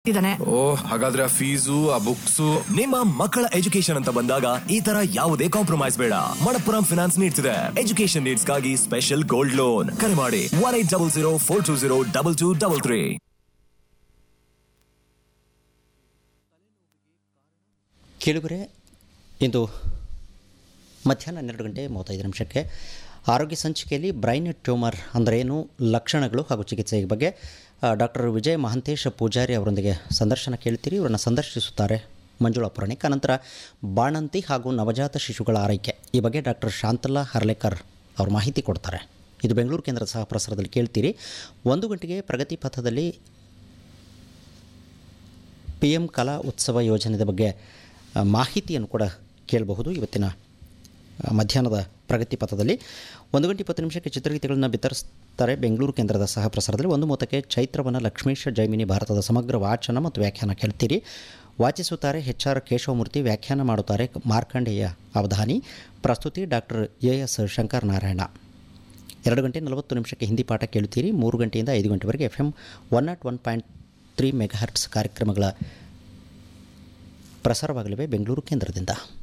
ಇದ್ದಾನೆ ಓ ಹಾಗಾದ್ರೆ ಆ ಫೀಸು ಆ ಬುಕ್ಸು ನಿಮ್ಮ ಮಕ್ಕಳ ಎಜುಕೇಶನ್ ಅಂತ ಬಂದಾಗ ಈ ತರ ಯಾವುದೇ ಕಾಂಪ್ರಮೈಸ್ ಬೇಡ ಮಣಪ್ಪುರಂ ಫಿನಾನ್ಸ್ ನೀಡ್ತಿದೆ ಎಜುಕೇಶನ್ ನೀಡ್ಸ್ಗಾಗಿ ಸ್ಪೆಷಲ್ ಗೋಲ್ಡ್ ಲೋನ್ ಕರೆ ಮಾಡಿ one eight double zero four two zero double two double three ಕೇಳುಗರೆ ಇಂದು ಮಧ್ಯಾಹ್ನ ಹನ್ನೆರಡು ಗಂಟೆ ಮೂವತ್ತೈದು ನಿಮಿಷಕ್ಕೆ ಆರೋಗ್ಯ ಸಂಚಿಕೆಯಲ್ಲಿ ಬ್ರೈನ್ ಟ್ಯೂಮರ್ ಅಂದರೇನು ಲಕ್ಷಣಗಳು ಹಾಗೂ ಚಿಕಿತ್ಸೆಯ ಬಗ್ಗೆ ಡಾಕ್ಟರ್ ವಿಜಯ್ ಮಹಂತೇಶ ಪೂಜಾರಿ ಅವರೊಂದಿಗೆ ಸಂದರ್ಶನ ಕೇಳ್ತೀರಿ ಇವರನ್ನು ಸಂದರ್ಶಿಸುತ್ತಾರೆ ಮಂಜುಳಾ ಪುರಾಣಿಕ್ ಅನಂತರ ಬಾಣಂತಿ ಹಾಗೂ ನವಜಾತ ಶಿಶುಗಳ ಆರೈಕೆ ಈ ಬಗ್ಗೆ ಡಾಕ್ಟರ್ ಶಾಂತಲಾ ಹರ್ಲೇಕರ್ ಅವರು ಮಾಹಿತಿ ಕೊಡ್ತಾರೆ ಇದು ಬೆಂಗಳೂರು ಕೇಂದ್ರದ ಸಹ ಪ್ರಸಾರದಲ್ಲಿ ಕೇಳ್ತೀರಿ ಒಂದು ಗಂಟೆಗೆ ಪ್ರಗತಿ ಪಥದಲ್ಲಿ ಪಿ ಎಂ ಕಲಾ ಉತ್ಸವ ಯೋಜನೆಯ ಬಗ್ಗೆ ಆ, ಮಾಹಿತಿಯನ್ನು ಕೂಡ ಕೇಳಬಹುದು ಇವತ್ತಿನ ಆ, ಮಧ್ಯಾಹ್ನದ ಪ್ರಗತಿ ಪಥದಲ್ಲಿ ಒಂದು ಗಂಟೆ ಇಪ್ಪತ್ತು ನಿಮಿಷಕ್ಕೆ ಚಿತ್ರಗೀತೆಗಳನ್ನು ಬಿತ್ತರಿಸ್ತಾರೆ ಬೆಂಗಳೂರು ಕೇಂದ್ರದ ಸಹ ಪ್ರಸಾರದಲ್ಲಿ ಒಂದು ಮೂವತ್ತಕ್ಕೆ ಚೈತ್ರವನ ಲಕ್ಷ್ಮೀಶ ಜೈಮಿನಿ ಭಾರತದ ಸಮಗ್ರ ವಾಚನ ಮತ್ತು ವ್ಯಾಖ್ಯಾನ ಕೇಳ್ತೀರಿ ವಾಚಿಸುತ್ತಾರೆ ಎಚ್ ಆರ್ ಕೇಶವಮೂರ್ತಿ ವ್ಯಾಖ್ಯಾನ ಮಾಡುತ್ತಾರೆ ಮಾರ್ಕಂಡೇಯ ಅವಧಾನಿ ಪ್ರಸ್ತುತಿ doctor A S Shankar Narayana ಎರಡು ಗಂಟೆ ನಲವತ್ತು ನಿಮಿಷಕ್ಕೆ ಹಿಂದಿ ಪಾಠ ಕೇಳುತ್ತೀರಿ ಮೂರು ಗಂಟೆಯಿಂದ ಐದು ಗಂಟೆವರೆಗೆ F M one nought one point three megahertz ಕಾರ್ಯಕ್ರಮಗಳ ಪ್ರಸಾರವಾಗಲಿವೆ ಬೆಂಗಳೂರು ಕೇಂದ್ರದಿಂದ